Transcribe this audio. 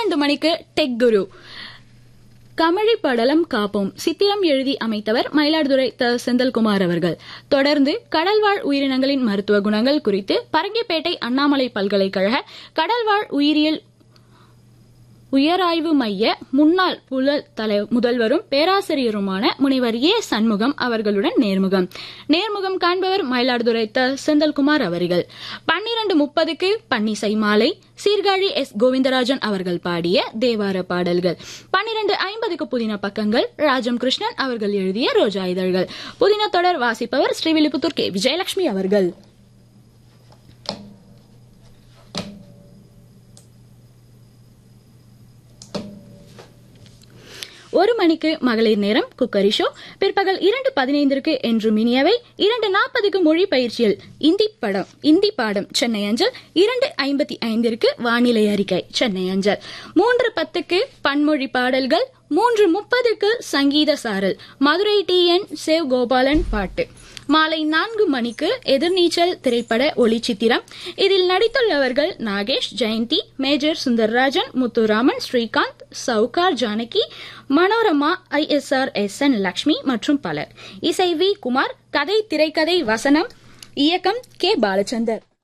பன்னிரண்டு மணிக்கு டெக் குரு கமழி படலம் காப்போம் சித்திரம் எழுதி அமைத்தவர் மயிலாடுதுறை த செந்தில்குமார் அவர்கள் தொடர்ந்து கடல்வாழ் உயிரினங்களின் மருத்துவ குணங்கள் குறித்து பரங்கிப்பேட்டை அண்ணாமலை பல்கலைக்கழக கடல்வாழ் உயிரியல் உயராய்வு மைய முன்னாள் புலல் தலை முதல்வரும் பேராசிரியருமான முனைவர் ஏ சண்முகம் அவர்களுடன் நேர்முகம் நேர்முகம் காண்பவர் மயிலாடுதுறை த செந்தில்குமார் அவர்கள் பன்னிரண்டு முப்பதுக்கு பன்னிசை மாலை சீர்காழி எஸ் கோவிந்தராஜன் அவர்கள் பாடிய தேவார பாடல்கள் பன்னிரண்டு ஐம்பதுக்கு புதின பக்கங்கள் ராஜம் கிருஷ்ணன் அவர்கள் எழுதிய ரோஜா இதழ்கள் புதின தொடர் வாசிப்பவர் ஸ்ரீவில்லிபுத்தூர் கே விஜயலட்சுமி அவர்கள் ஒரு மணிக்கு மகளிர் நேரம் குக்கரி ஷோ பிற்பகல் இரண்டு பதினைந்திற்கு என்று மினியவை இரண்டு நாற்பதுக்கு மொழி பயிற்சியில் இந்தி படம் இந்தி பாடம் சென்னை அஞ்சல் இரண்டு ஐம்பத்தி ஐந்திற்கு வானிலை அறிக்கை சென்னை அஞ்சல் மூன்று பத்துக்கு பன்மொழி பாடல்கள் மூன்று முப்பதுக்கு சங்கீத சாரல் Madurai T N Seshagopalan பாட்டு மாலை நான்கு மணிக்கு எதிர்நீச்சல் திரைப்பட ஒளிச்சித்திரம் இதில் நடித்துள்ளவர்கள் Nagesh Jayanthi major Sundarrajan Muthuraman Srikanth Sowcar Janaki Manorama ISR S N Lakshmi மற்றும் பலர் இசை வி குமார் கதை திரைக்கதை வசனம் இயக்கம் கே பாலச்சந்தர்